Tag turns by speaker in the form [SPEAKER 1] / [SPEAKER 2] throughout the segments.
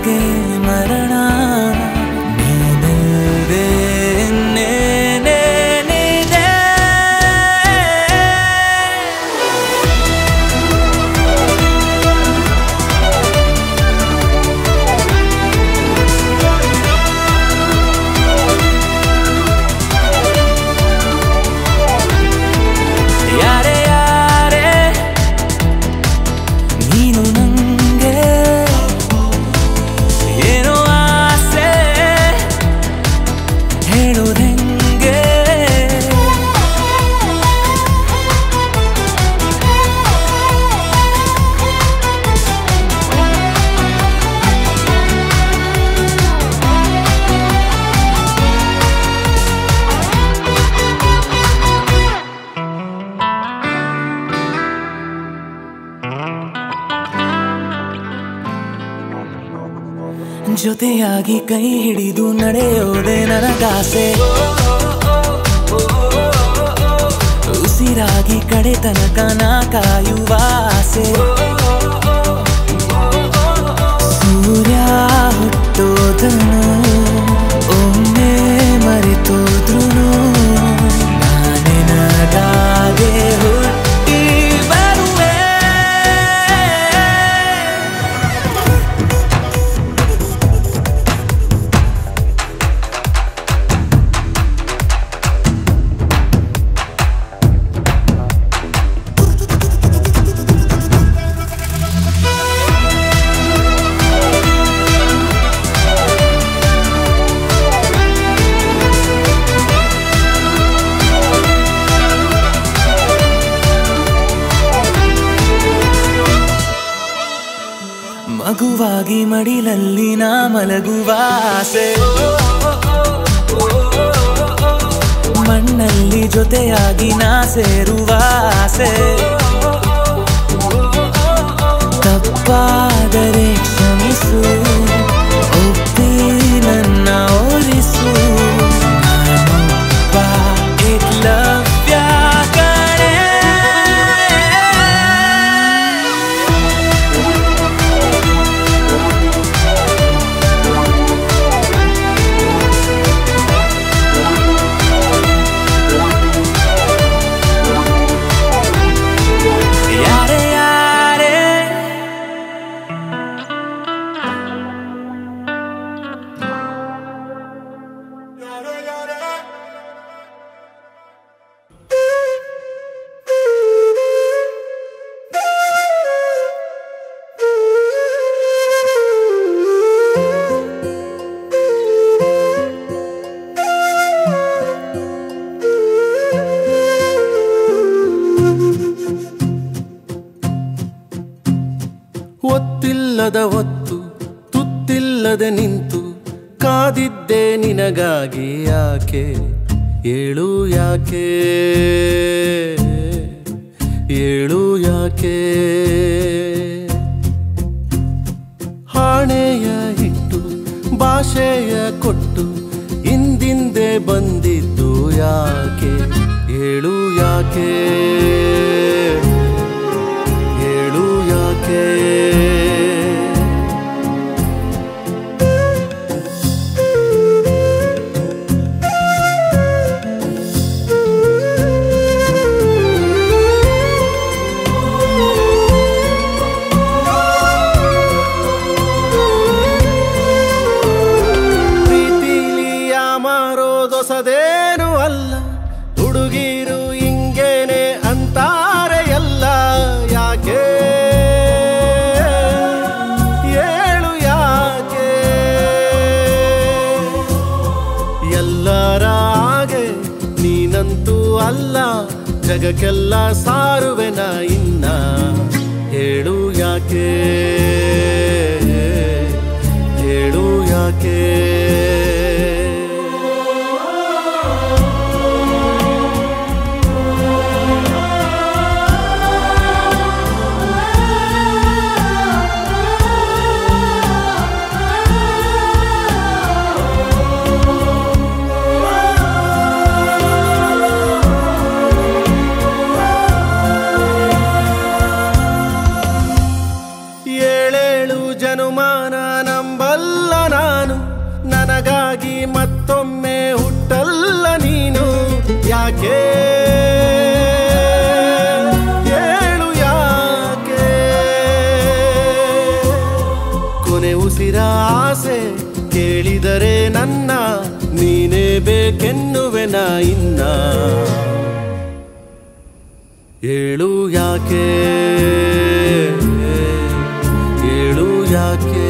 [SPEAKER 1] ನನಗೆ ಮರಣ ನೀನಲ್ಲದೆ ಇನ್ನೇನೇನಿದೆ? ಯಾರೇ ಯಾರೇ ನೀನು ನಂಗೆ ಏನೋ ಆಸೆ ಹೇಳೋದೆಂಗೆ ಜೊತೆಯಾಗಿ ಕೈ ಹಿಡಿದು ನಡೆಯೋದೆ ನನಗಾಸೆ ಉಸಿರಾಗಿ ಕಡೆ ತನಕ ನಾ ಕಾಯುವ ಆಸೆ ಸೂರ್ಯ ಹುಟ್ಟೋದನು ಒಮ್ಮೆ ಮರೆತೋದ್ರು ನಾನೇ ನಗಾಗೆ ಹುಟ್ಟಿ ಬರುವೆ ಮಗುವಾಗಿ ಮಡಿಲಲ್ಲಿ ನಾ ಮಲಗುವ ಆಸೆ ಮಣ್ಣಲ್ಲಿ ಜೊತೆಯಾಗಿ ನಾ ಸೇರುವ ಆಸೆ ತಪ್ಪಾದರೆ ಕ್ಷಮಿಸು ಒಪ್ಪಿ ನನ್ನ ಓರಿಸು ನಾನೊಬ್ಬ ಏಕಲವ್ಯ ಕಣೆ. ಯಾರೇ ಯಾರೇ
[SPEAKER 2] ಒತ್ತಿಲ್ಲದ ಒತ್ತು ತುತ್ತಿಲ್ಲದೆ ನಿಂತು ಕಾದಿದ್ದೆ ನಿನಗಾಗಿ ಯಾಕೆ ಏಳು ಯಾಕೆ ಏಳು ಯಾಕೆ ಹಾಣೆಯ ಇಟ್ಟು ಭಾಷೆಯ ಕೊಟ್ಟು ಹಿಂದಿಂದೆ ಬಂದಿದ್ದು ಯಾಕೆ ಏಳು ಯಾಕೆ ಏಳು ಯಾಕೆ ಪ್ರೀತಿಲಿ ಯಾಮಾರೋದೊಸದೇನು ಅಲ್ಲ ಹುಡುಗಿರು ಹಿಂಗೇನೆ ಅಂತಾರೆ ಎಲ್ಲ ಯಾಕೆ ಏಳು ಯಾಕೆ ಎಲ್ಲರ ಹಾಗೆ ನೀನಂತೂ ಅಲ್ಲ ಜಗಕ್ಕೆಲ್ಲ ಸಾರುವೆನ ಇನ್ನ ಹೇಳು ಯಾಕೆ ಹೇಳು ಯಾಕೆ ಏಳೇಳು ಜನುಮಾನ ನಂಬಲ್ಲ ನನಗಾಗಿ ಮತ್ತೊಮ್ಮೆ ಹುಟ್ಟಲ್ಲ ನೀನು ಯಾಕೆ ಹೇಳು ಯಾಕೆ ಕೊನೆ ಉಸಿರ ಆಸೆ ಕೇಳಿದರೆ ನನ್ನ ನೀನೇ ಬೇಕೆನ್ನುವೆನ ಇನ್ನ ಏಳು ಯಾಕೆ ಏಳು ಯಾಕೆ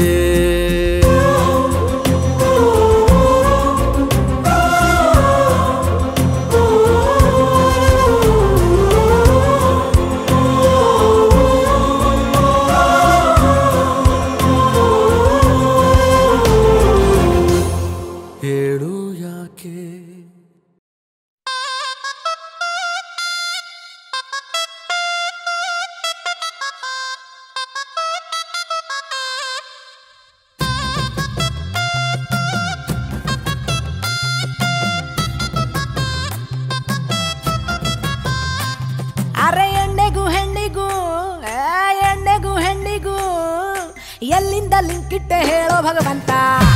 [SPEAKER 2] ಏಳು ಯಾಕೆ
[SPEAKER 3] ಅರೆ ಎಣ್ಣೆಗೂ ಹೆಣ್ಣಿಗೂ ಆ, ಎಣ್ಣೆಗೂ ಹೆಣ್ಣಿಗೂ ಎಲ್ಲಿಂದ ಲಿಂಕ್ ಇಟ್ಟೆ ಹೇಳೋ ಭಗವಂತ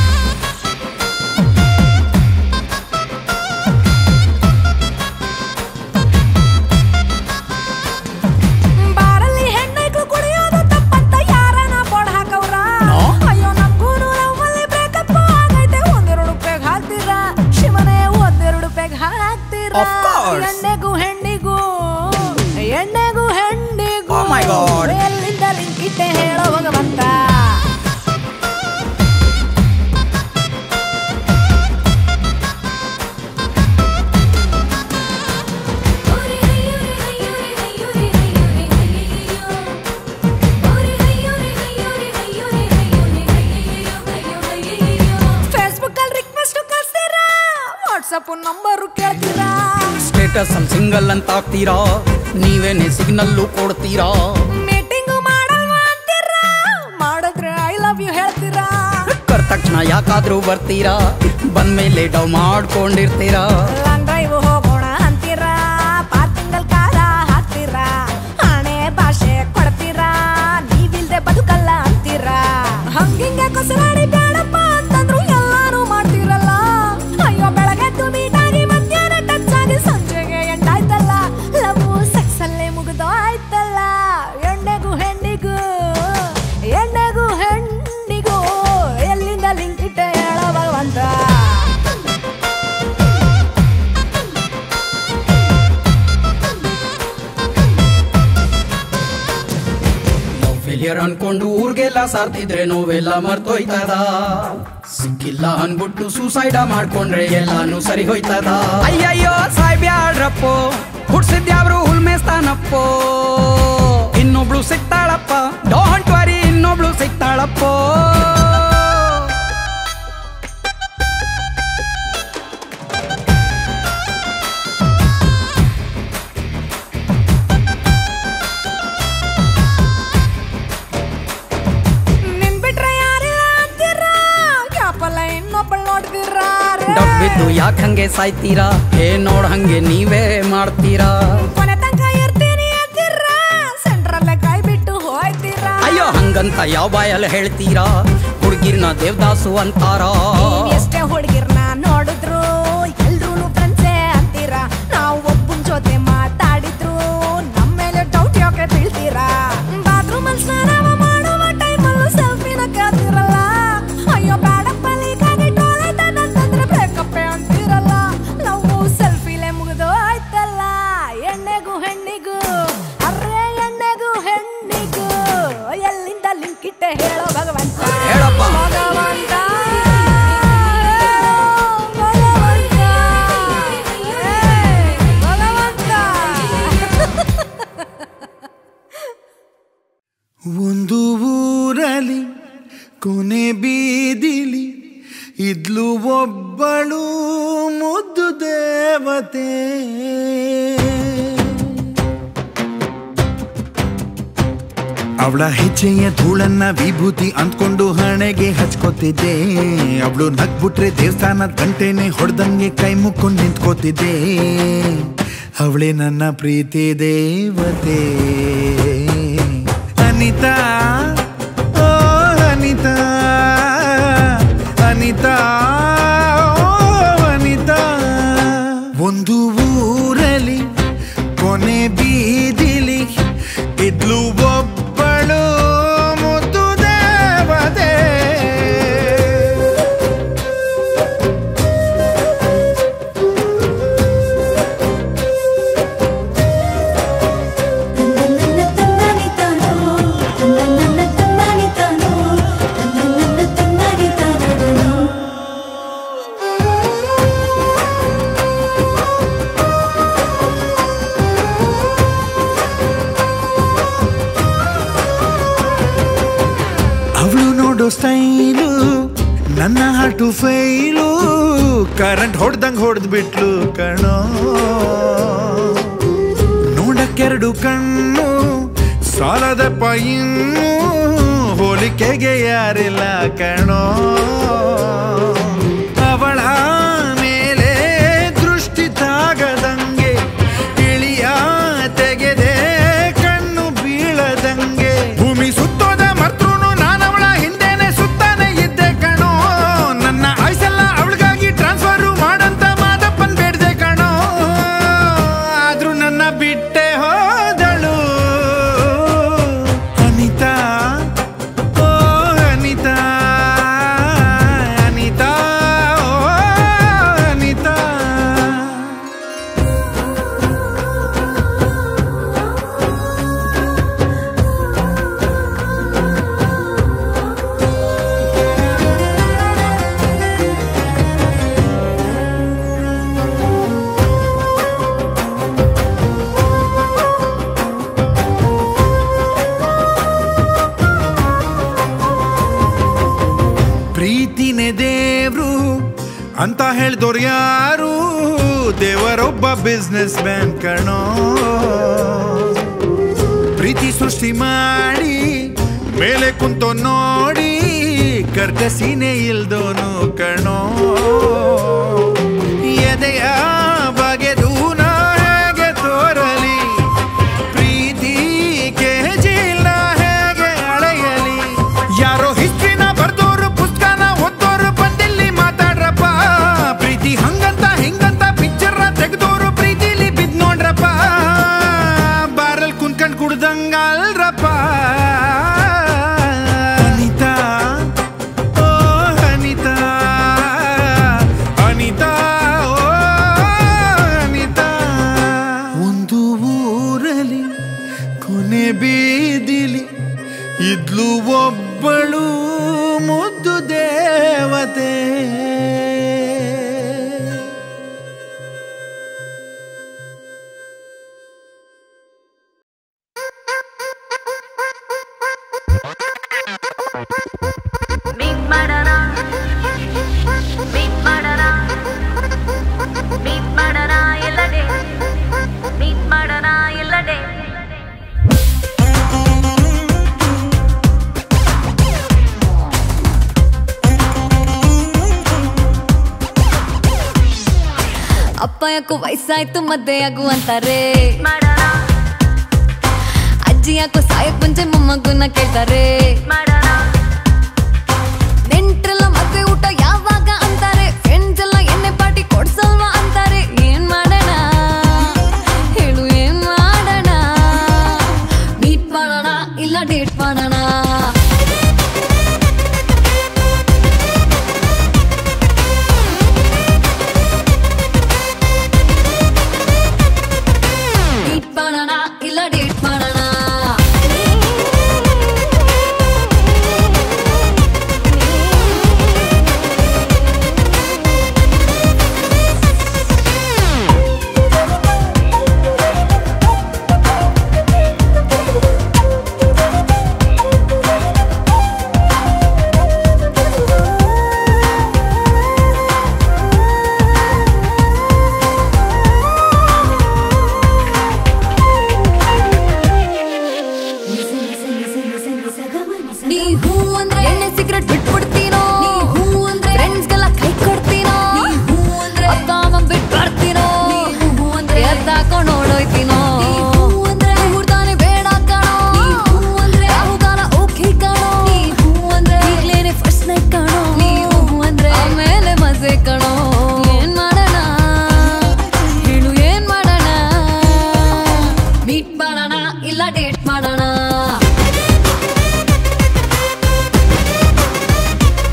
[SPEAKER 3] ಬಾರಲ್ಲಿ ಹೆಣ್ಣಿಗೂ ಕುಡಿಯೋದು ತಪ್ಪಂತ ಯಾರನ ಬೋರ್ಡ್ ಹಾಕವ್ರ ಅಯ್ಯೋ ನಮ್ಗೂನು ನಮ್ಮಲ್ಲಿ ಬ್ರೇಕಪ್ ಆಗೈತೆ ಒಂದೆರಡು ಪೆಗ್ ಹಾಕ್ತೀರಾ ಶಿವನೇ ಒಂದೆರಡು ಪೆಗ್ ಹಾಕ್ತೀರಾ
[SPEAKER 4] Of course.
[SPEAKER 3] ಎಣ್ಣೆಗೂ ಹೆಣ್ಣಿಗೂ ಎಣ್ಣೆಗೂ ಹೆಣ್ಣಿಗೂ
[SPEAKER 4] Oh my God.
[SPEAKER 3] ಎಲ್ಲಿಂದ ಲಿಂಕ್ ಇಟ್ಟೆ ಹೇಳೋ ಭಗವಂತ ಫೇಸ್ಬುಕ್ ಅಲ್ಲಿ ರಿಕ್ವೆಸ್ಟ್ ಕಳ್ಸ್ತೀರಾ ವಾಟ್ಸಪ್ ನಂಬರ್ ಕೇಳ್ತೀರಾ
[SPEAKER 4] ಸ್ಟೇಟಸ್ ಸಿಂಗಲ್ ಅಂತ ಹಾಕ್ತೀರಾ ನೀವೇನೆ ಸಿಗ್ನಲ್ಲು ಕೊಡ್ತೀರಾ
[SPEAKER 3] ಮೀಟಿಂಗ್ ಮಾಡಲ್ವಾ ಅಂತೀರಾ ಮಾಡಿದ್ರೆ ಐ ಲವ್ ಯು ಹೇಳ್ತೀರಾ
[SPEAKER 4] ಕರ್ ತಕ್ಷಣ ಯಾಕಾದ್ರೂ ಬರ್ತೀರಾ ಬಂದ್ಮೇಲೆ ಡವ್ ಮಾಡ್ಕೊಂಡಿರ್ತೀರಾ
[SPEAKER 3] ಲಾಂಗ್ ಡ್ರೈವ್ ಹೋಗೋಣ ಅಂತೀರಾ ಪಾರ್ಕಿಂಗ್ ಅಲ್ಲಿ ಕಾರ ಹಾಕ್ತೀರಾ ಹಣೆ ಭಾಷೆ ಕೊಡ್ತೀರಾ ನೀವಿಲ್ದೆ ಬದುಕಲ್ಲ ಅಂತೀರಾ ಹಂಗಿಂಗೆ ಕೊಸರಾಡಿ ಬೇಡಪ್ಪ ಅಂತಂದ್ರು ಎಲ್ಲಾನು ಮಾಡ್ತೀರಲ್ಲ ಅಯ್ಯೋ ಬೆಳಗ್ಗೆ ಮೀಟಾಗಿ ಮಧ್ಯಾಹ್ನ ಟಚ್ ಆಗಿ ಸಂಜೆಗೆ ಎಂಟಾಯ್ತಲ್ಲ ಲವ್ ಸೆಕ್ಸ್ ಅಲ್ಲೇ ಮುಗಿದೋ ಆಯ್ತಲ್ಲ ಎಣ್ಣೆಗೂ ಹೆಣ್ಣಿಗೂ ಎಣ್ಣೆಗೂ ಹೆಣ್ಣಿಗೂ ಎಲ್ಲಿಂದ ಲಿಂಕ್ ಇಟ್ಟೆ ಹೇಳೋ ಭಗವಂತ
[SPEAKER 4] ಫೇಲಿಯರ್ ಅನ್ಕೊಂಡು ಊರ್ಗೆಲ್ಲ ಸಾರ್ತಿದ್ರೆ ನೋವೆಲ್ಲ ಮರ್ತೋಯ್ತದ ಸಿಕ್ಕಿಲ್ಲ ಅನ್ಬಿಟ್ಟು ಸೂಸೈಡ ಮಾಡ್ಕೊಂಡ್ರೆ ಎಲ್ಲಾನು ಸರಿ ಹೋಯ್ತದ ಅಯ್ಯಯ್ಯೋ ಸಾಯ್ಬ್ಯಾಡ್ರಪ್ಪೋ ಹುಡ್ಸಿದ್ಯಾವ್ರು ಹುಲ್ಮೇಸ್ತಾನಪ್ಪೋ ಇನ್ನೊಬ್ಳು ಸಿಗ್ತಾಳಪ್ಪ ಡೋಂಟ್ ವರಿ ಇನ್ನೊಬ್ಳು ಸಿಗ್ತಾಳಪ್ಪೋ
[SPEAKER 3] ನಿನ್ ಬಿಟ್ರೆ ಯಾರಿಲ್ಲ ಅಂತೀರಾ ಕ್ಯಾಪಲ್ಲ ಇನ್ನೊಬ್ಬಳು ನೋಡ್ತೀರಾ
[SPEAKER 4] ಡಬ್ ಬಿದ್ದು ಯಾಕೆ ಹಂಗೆ ಸಾಯ್ತೀರಾ ಏ ನೋಡ್ ಹಂಗೆ ನೀವೇ ಮಾಡ್ತೀರಾ
[SPEAKER 3] ಕೊನೆ ತನಕ ಇರ್ತೀನಿ ಅಂತೀರಾ ಸೆಂಟ್ರಲ್ಲೇ ಕೈ ಬಿಟ್ಟು ಹೋಯ್ತೀರಾ
[SPEAKER 4] ಅಯ್ಯೋ ಹಂಗಂತ ಯಾವ ಬಾಯಲ್ಲಿ ಹೇಳ್ತೀರಾ ಹುಡುಗಿರ್ನ ದೇವದಾಸು ಅಂತಾರಾ
[SPEAKER 3] ನೀವ್ ಎಷ್ಟೇ ಹುಡುಗಿರ್ನ ನೋಡಿದ್ರು ಎಲ್ರೂ ಫ್ರೆಂಡ್ಸೇ ಅಂತೀರಾ ನಾವು ಒಬ್ಬನ್ ಜೊತೆ ಮಾತಾಡಿದ್ರು ನಮ್ಮ ಮೇಲೆ ಡೌಟ್ ಯಾಕೆ ಬೀಳ್ತೀರಾ ಬಾತ್ರೂಮ್ ಅಲ್ಲಿ ಸ್ನಾನ ಮಾಡುವ ಟೈಮಲ್ಲೂ ಸೆಲ್ಫಿನ ಕೇಳ್ತಿರಲ್ಲ ಅಯ್ಯೋ ಬೇಡಪ್ಪ ಲೀಕ್ ಆಗಿ ಟೋಲೆಟ್ ಅಂತಂದ್ರೆ ಬ್ರೇಕಪ್ ಅಂತಿರಲ್ಲ ನಾವು ಸೆಲ್ಫಿಲೆ ಮುಗಿದು ಆಯ್ತಲ್ಲ ಎಣ್ಣೆಗೂ ಹೆಣ್ಣಿಗೂ ಅರ್ರೆ ಎಣ್ಣೆಗೂ ಹೆಣ್ಣಿಗೂ ಎಲ್ಲಿಂದ ಲಿಂಕ್ ಇಟ್ಟೆ ಹೇಳೋ ಭಗವಂತ
[SPEAKER 4] ಹೇಳಪ್ಪ.
[SPEAKER 3] ಭಗವಂತ ಭಗವಂತ ಏ, ಭಗವಂತ
[SPEAKER 5] ಒಂದು ಊರಲಿ ಕೊನೆ ಬೀದಿಲಿ ಇದ್ಲು ಒಬ್ಬಳು ಮುದ್ದು ದೇವತೆ ಅವಳ ಹೆಜ್ಜೆಯ ಧೂಳನ್ನ ವಿಭೂತಿ ಅಂದ್ಕೊಂಡು ಹಣೆಗೆ ಹಚ್ಕೋತಿದ್ದೆ ಅವಳು ನಗ್ಬಿಟ್ರೆ ದೇವಸ್ಥಾನದ ಗಂಟೆನೆ ಹೊಡೆದಂಗೆ ಕೈ ಮುಕ್ಕೊಂಡು ನಿಂತ್ಕೋತಿದ್ದೆ ಅವಳೇ ನನ್ನ ಪ್ರೀತಿ ದೇವತೆ ಅನಿತಾ ಓ ಅನಿತಾ ಅನಿತಾ ಸ್ಟೈಲು ನನ್ನ ಹಾಟು ಫೈಲು ಕರೆಂಟ್ ಹೊಡ್ದಂಗ್ ಹೊಡೆದ್ ಬಿಟ್ಲು ಕಣೋ ನೋಡಕ್ಕೆರಡು ಕಣ್ಣು ಸಾಲದಪ್ಪ ಇನ್ನು ಹೋಲಿಕೆಗೆ ಯಾರಿಲ್ಲ ಕಣೋ ಅವಳ ಮೇಲೆ ದೃಷ್ಟಿ ತಾಗದಂಗೆ ಇಳಿಯ ತೆಗೆದೆ ಕಣ್ಣು ಬೀಳದಂಗೆ ಭೂಮಿ ಸುತ್ತೋದ ಮರ್ತೃನು ನಾನವಳ ಹಿಂದೆನೆ ಸುತ್ತಾನೆ ಇದ್ದೆ ಕಣೋ ನನ್ನ ಆಯ್ಸೆಲ್ಲ ಅವಳಿಗಾಗಿ ಟ್ರಾನ್ಸ್ಫರ್ ಮಾಡಂತ ಮಾದಪ್ಪನ್ ಬೇಡ್ದೆ ಕಣೋ ಆದ್ರೂ ನನ್ನ ಬಿಟ್ಟೆ ಹೋದಳು ಅನಿತಾ ಓ ಅನಿತಾ ಅನಿತಾ ಓ ಅನಿತಾ ಪ್ರೀತಿನೇ ದೇವ್ರು ಅಂತ ಹೇಳ್ದೋರ್ ಯಾರು ದೇವರೊಬ್ಬ ಬಿಸ್ನೆಸ್ ಮ್ಯಾನ್ ಕಣೋ ಪ್ರೀತಿ ಸೃಷ್ಟಿ ಮಾಡಿ ಮೇಲೆ ಕುಂತೋ ನೋಡಿ ಕರ್ಕಸಿನೇ ಇಲ್ದೋನು ಕಣೋ ಎದೆಯ ಬಗೆದು ನಾ ಹೇಗೆ ತೋರಲಿ ಪ್ರೀತಿ ಕೆಜಿಲ್ಲ ಹೇಗೆ ಅಳೆಯಲಿ ಯಾರೋ ಹಿಸ್ಟ್ರಿನ ಬರ್ದೋರು ಪುಸ್ತಕನ ಓದೋರು ಬಂದಿಲ್ಲಿ ಮಾತಾಡ್ರಪ್ಪ ಪ್ರೀತಿ ಹಂಗಂತ ಹಿಂಗಂತ ಪಿಕ್ಚರ್ ತೆಗ್ದೋರು ಪ್ರೀತಿಲಿ ಬಿದ್ ನೋಡ್ರಪ್ಪ ಬಾರಲ್ ಕುಂತ್ಕೊಂಡ್ ಕುಡ್ದಂಗಲ್ರಪ್ಪ ಅನಿತಾ ಓ ಅನಿತಾ ಅನಿತಾ ಓ ಅನಿತಾ ಒಂದು ಊರಲಿ ಕೊನೆ ಬೀದಿಲಿ ಇದ್ಲು ಒಬ್ಬಳು ಮುದ್ದು ದೇವತೆ
[SPEAKER 6] ಮೀಟ್ ಮಾಡೋಣ ಮೀಟ್ ಮಾಡೋಣ ಮೀಟ್ ಮಾಡೋಣ ಎಲ್ಲಡೆ ಮೀಟ್ ಮಾಡೋಣ ಎಲ್ಲಡೆ
[SPEAKER 7] ಅಪ್ಪ ಯಾಕೋ ವಯಸ್ಸಾಯ್ತು ಮದ್ವೆ ಆಗು ಅಂತಾರೆ
[SPEAKER 6] ಮಾಡೋಣ
[SPEAKER 7] ಅಜ್ಜಿ ಯಾಕೋ ಸಾಯಕ್ ಮುಂಚೆ ಮೊಮ್ಮಗುನ ಕೇಳ್ತಾರೆ
[SPEAKER 6] ಮಾಡೋಣ
[SPEAKER 7] ನೆಂಟ್ರೆಲ್ಲ ಮದ್ವೆ ಊಟ ಯಾವಾಗ ಅಂತಾರೆ ಫ್ರೆಂಡ್ಸ್ ಎಲ್ಲ ಎಣ್ಣೆ ಪಾರ್ಟಿ ಕೊಡ್ಸಲ್ವಾ ಅಂತಾರೆ ಏನ್ ಮಾಡೋಣ ಹೇಳು ಏನ್ ಮಾಡೋಣ ಮೀಟ್ ಮಾಡೋಣ ಇಲ್ಲ ಡೇಟ್ ಮಾಡೋಣ ಮೀಟ್ ಮಾಡೋಣ ಇಲ್ಲ ಡೇಟ್ ಮಾಡೋಣ ನೀ ಹೂ ಅಂದ್ರೆ ಎಣ್ಣೆ ಸಿಗರೆಟ್ ಬಿಟ್ಬಿಡ್ತೀನೋ ನೀ ಹೂ ಅಂದ್ರೆ ಫ್ರೆಂಡ್ಸ್ಗೆಲ್ಲ ಕೈ ಕೊಡ್ತೀನೋ ನೀ ಹೂ ಅಂದ್ರೆ ಅಪ್ಪ ಅಮ್ಮ ಬಿಟ್ಟು ಬರ್ತೀನೋ ನೀ ಹೂ ಅಂದ್ರೆ ಎದ್ದಾಕೊಂಡು ಓಡೋಯ್ತೀನೋ ನೀ ಹೂ ಅಂದ್ರೆ ಮುಹೂರ್ತಾನೆ ಬೇಡ ಕಣೋ ನೀ ಹೂ ಅಂದ್ರೆ ರಾಹುಗಾಲ ಓಕೆ ಕಣೋ ನೀ ಹೂ ಅಂದ್ರೆ ಈಗ್ಲೇನೆ ಫಸ್ಟ್ ನೈಟ್ ಕಣೋ ನೀ ಹೂ ಅಂದ್ರೆ ಆಮೇಲೆ ಮಜೆ ಕಣೋ ಏನ್ ಮಾಡೋಣ ಹೇಳು ಏನ್ ಮಾಡೋಣ ಮೀಟ್ ಮಾಡೋಣ ಇಲ್ಲ ಡೇಟ್ ಮಾಡೋಣ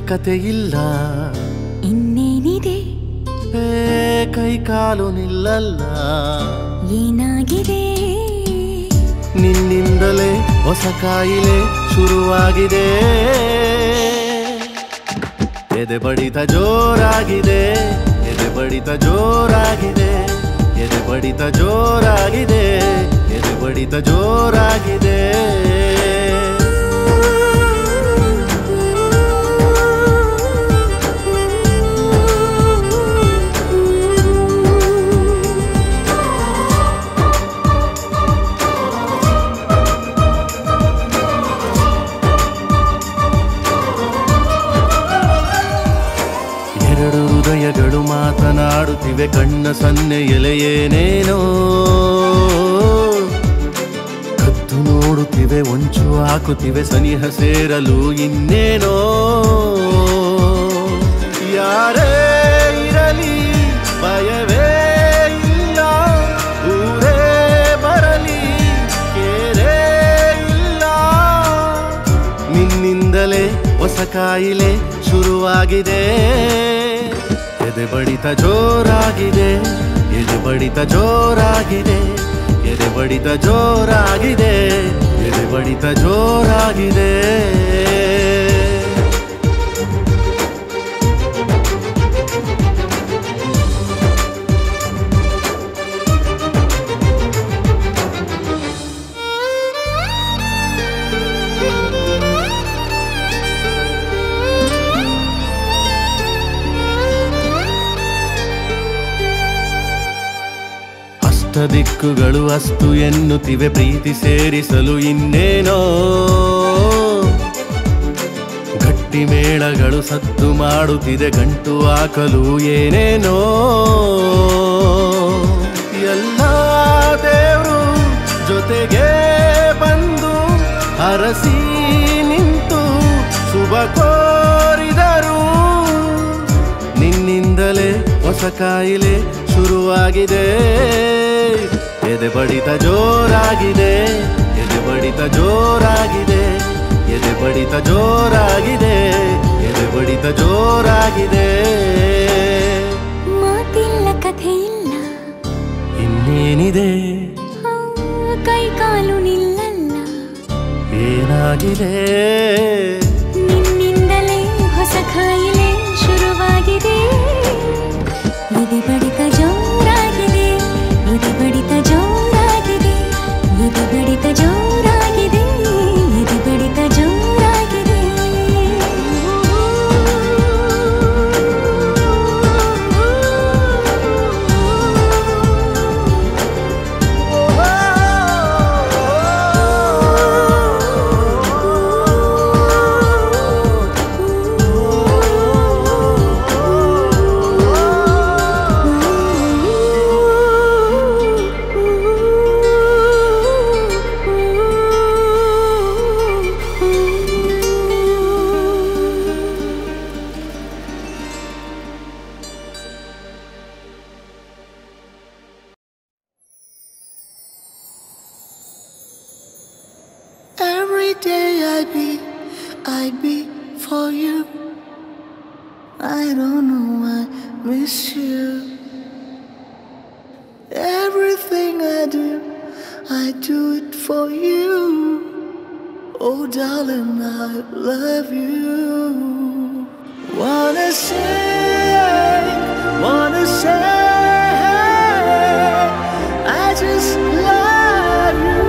[SPEAKER 2] ಕತೆ ಇಲ್ಲ
[SPEAKER 7] ಇನ್ನೇನಿದೆ
[SPEAKER 2] ಏ ಕೈ ಕಾಲು ನಿಲ್ಲಲ್ಲ
[SPEAKER 7] ಏನಾಗಿದೆ
[SPEAKER 2] ನಿನ್ನಿಂದಲೇ ಹೊಸ ಕಾಯಿಲೆ ಶುರುವಾಗಿದೆ ಎದೆ ಬಡಿತ ಜೋರಾಗಿದೆ ಎದೆ ಬಡಿತ ಜೋರಾಗಿದೆ ಎದೆ ಬಡಿತ ಜೋರಾಗಿದೆ ಎದೆ ಬಡಿತ ಜೋರಾಗಿದೆ ಎರಡು ಹೃದಯಗಳು ಮಾತನಾಡುತ್ತಿವೆ ಕಣ್ಣ ಸನ್ನೆ ಎಲೆಯೇನೇನೋ ಕದ್ದು ನೋಡುತ್ತಿವೆ ಒಂಚು ಹಾಕುತ್ತಿವೆ ಸನಿಹ ಸೇರಲು ಇನ್ನೇನೋ ಯಾರೇ ಇರಲಿ ಭಯವೇ ಇಲ್ಲ ಊರೇ ಬರಲಿ ಕೇರೇ ಇಲ್ಲ ನಿನ್ನಿಂದಲೇ ಹೊಸ ಕಾಯಿಲೆ ಶುರುವಾಗಿದೆ ಎದೆ ಬಡಿತ ಜೋರಾಗಿದೆ ಎದೆ ಬಡಿತ ಜೋರಾಗಿದೆ ಎದೆ ಬಡಿತ ಜೋರಾಗಿದೆ ಎದೆ ಬಡಿತ ಜೋರಾಗಿದೆ ಅಷ್ಟ ದಿಕ್ಕುಗಳು ಅಸ್ತು ಎನ್ನುತ್ತಿವೆ ಪ್ರೀತಿ ಸೇರಿಸಲು ಇನ್ನೇನೋ ಗಟ್ಟಿ ಮೇಳಗಳು ಸದ್ದು ಮಾಡುತ್ತಿದೆ ಗಂಟು ಹಾಕಲು ಏನೇನೋ ಎಲ್ಲ ದೇವರು ಜೊತೆಗೆ ಬಂದು ಹರಸಿ ನಿಂತು ಶುಭ ಕೋರಿದರು ನಿನ್ನಿಂದಲೇ ಹೊಸ ಕಾಯಿಲೆ ಶುರುವಾಗಿದೆ ಎದೆ ಬಡಿತ ಜೋರಾಗಿದೆ ಎದೆ ಬಡಿತ ಜೋರಾಗಿದೆ ಎದೆ ಬಡಿತ ಜೋರಾಗಿದೆ ಎದೆ ಬಡಿತ ಜೋರಾಗಿದೆ
[SPEAKER 7] ಮಾತಿಲ್ಲ ಕಥೆ ಇಲ್ಲ
[SPEAKER 2] ಇನ್ನೇನಿದೆ
[SPEAKER 7] ಆ, ಕೈ ಕಾಲು ನಿಲ್ಲಲ್ಲ
[SPEAKER 2] ಏನಾಗಿದೆ
[SPEAKER 7] ನಿನ್ನಿಂದಲೇ ಹೊಸ ಕಾಯಿಲೆ ಶುರುವಾಗಿದೆ ಎದೆ ಬಡಿತ ಜೋರಾಗಿದೆ ಎದೆ ಬಡಿತ ಜೋರಾಗಿದೆ ಎದೆ ಬಡಿತ ಜೋರಾಗಿದೆ ಎದೆ ಬಡಿತ ಜೋರಾಗಿದೆ
[SPEAKER 8] Every day I be, I be for you. I don't know, I miss you. Everything I do, I do it for you. Oh, darling, I love you. Wanna say, wanna say, I just love you.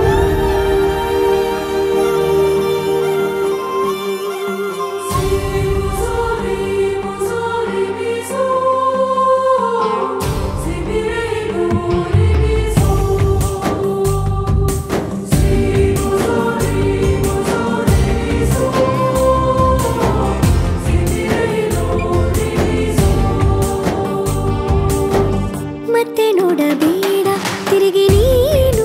[SPEAKER 7] ಮತ್ತೆ ನೋಡಬೇಡ ತಿರುಗಿ ನೀನು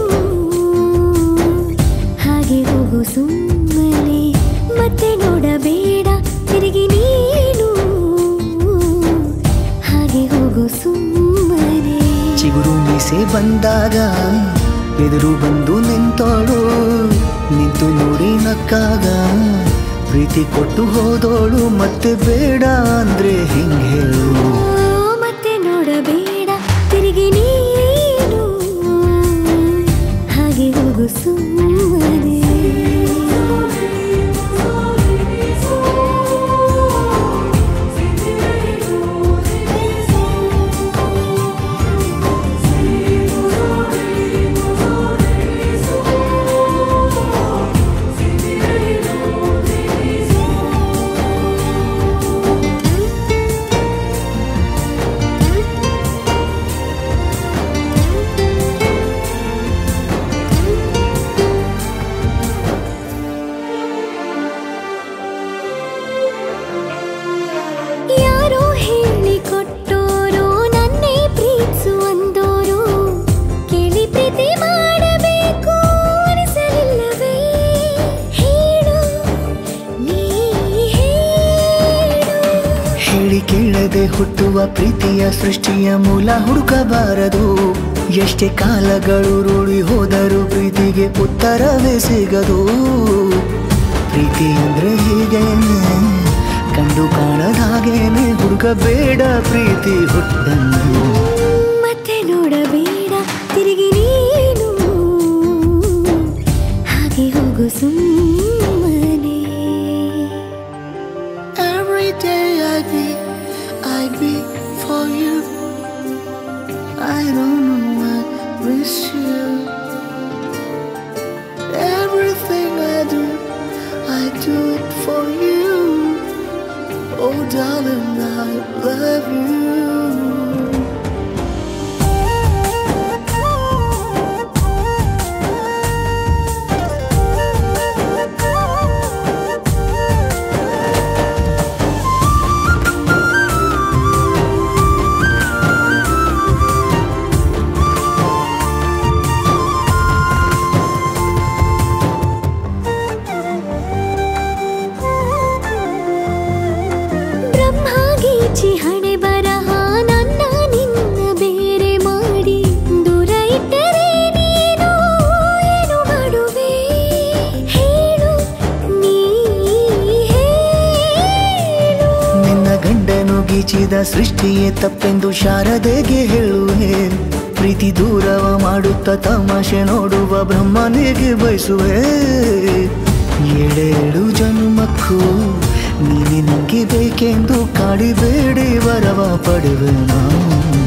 [SPEAKER 7] ಹಾಗೆ ಹೋಗು ಸುಮ್ಮನೆ ಮತ್ತೆ ನೋಡಬೇಡ ತಿರುಗಿ ನೀನು ಹಾಗೆ ಹೋಗು ಸುಮ್ಮನೆ
[SPEAKER 8] ಚಿಗುರು ಮೀಸೆ ಬಂದಾಗ ಎದುರು ಬಂದು ನಿಂತೋಳು ನಿಂತು ನೋಡಿ ನಕ್ಕಾಗ ಪ್ರೀತಿ ಕೊಟ್ಟು ಹೋದೋಳು ಮತ್ತೆ ಬೇಡ ಅಂದ್ರೆ ಹಿಂಗೆ ಹೇಳು
[SPEAKER 7] ಮತ್ತೆ ನೋಡಬೇಡ ತಿರುಗಿ ನೀನು ಹಾಗೆ ಹೋಗು ಸುಮ್ಮನೆ ಯಾರೋ ಹೇಳಿಕೊಟ್ಟೋರು ನನ್ನೇ ಪ್ರೀತಿಸು ಅಂದೋರು ಕೇಳಿ ಪ್ರೀತಿ ಮಾಡಬೇಕು ಅನಿಸಲಿಲ್ಲವೇ ಹೇಳು ನೀ ಹೇಳು
[SPEAKER 8] ಹೇಳಿ ಕೇಳದೆ ಹುಟ್ಟುವ ಪ್ರೀತಿಯ ಸೃಷ್ಟಿಯ ಮೂಲ ಹುಡುಕಬಾರದು ಎಷ್ಟೇ ಕಾಲಗಳು ರೂಢಿ ಹೋದರೂ ಪ್ರೀತಿಗೆ ಉತ್ತರವೇ ಸಿಗದು ಪ್ರೀತಿ ಅಂದ್ರೆ ಹೀಗೇನೆ ಕಂಡು ಕಾಣದ ಹಾಗೇನೆ ಹುಡುಕಬೇಡ ಪ್ರೀತಿ ಹುಟ್ಟಂದು
[SPEAKER 7] ಮತ್ತೆ ನೋಡಬೇಡ ತಿರುಗಿ ನೀನು ಹಾಗೆ ಹೋಗು ಸುಮ್ಮನೆ
[SPEAKER 8] Every day I be, I be for you. I don't know, I miss you. Everything I do, I do it for you. Oh, darling, I love you.
[SPEAKER 7] ಬ್ರಹ್ಮಗೀಚಿ ಹಣೆ ಬರಹ ನನ್ನ ನಿನ್ನ ಬೇರೆ ಮಾಡಿ ದೂರ ಇಟ್ಟರೆ ನೀನು ಏನು ಮಾಡುವೆ ಹೇಳು ನೀ ಹೇಳು
[SPEAKER 8] ನಿನ್ನ ಗಂಡನು ಗೀಚಿದ ಸೃಷ್ಟಿಯೇ ತಪ್ಪೆಂದು ಶಾರದೆಗೆ ಹೇಳುವೆ ಪ್ರೀತಿ ದೂರವ ಮಾಡುತ್ತ ತಮಾಷೆ ನೋಡುವ ಬ್ರಹ್ಮನಿಗೆ ಬಯಸುವೆ ಏಳೇಳು ಜನ್ಮಕ್ಕೂ ನೀನೆ ನಂಗೆ ಬೇಕೆಂದು ಕಾಡಿಬೇಡಿ ವರವ ಪಡೆವೆ ನಾನು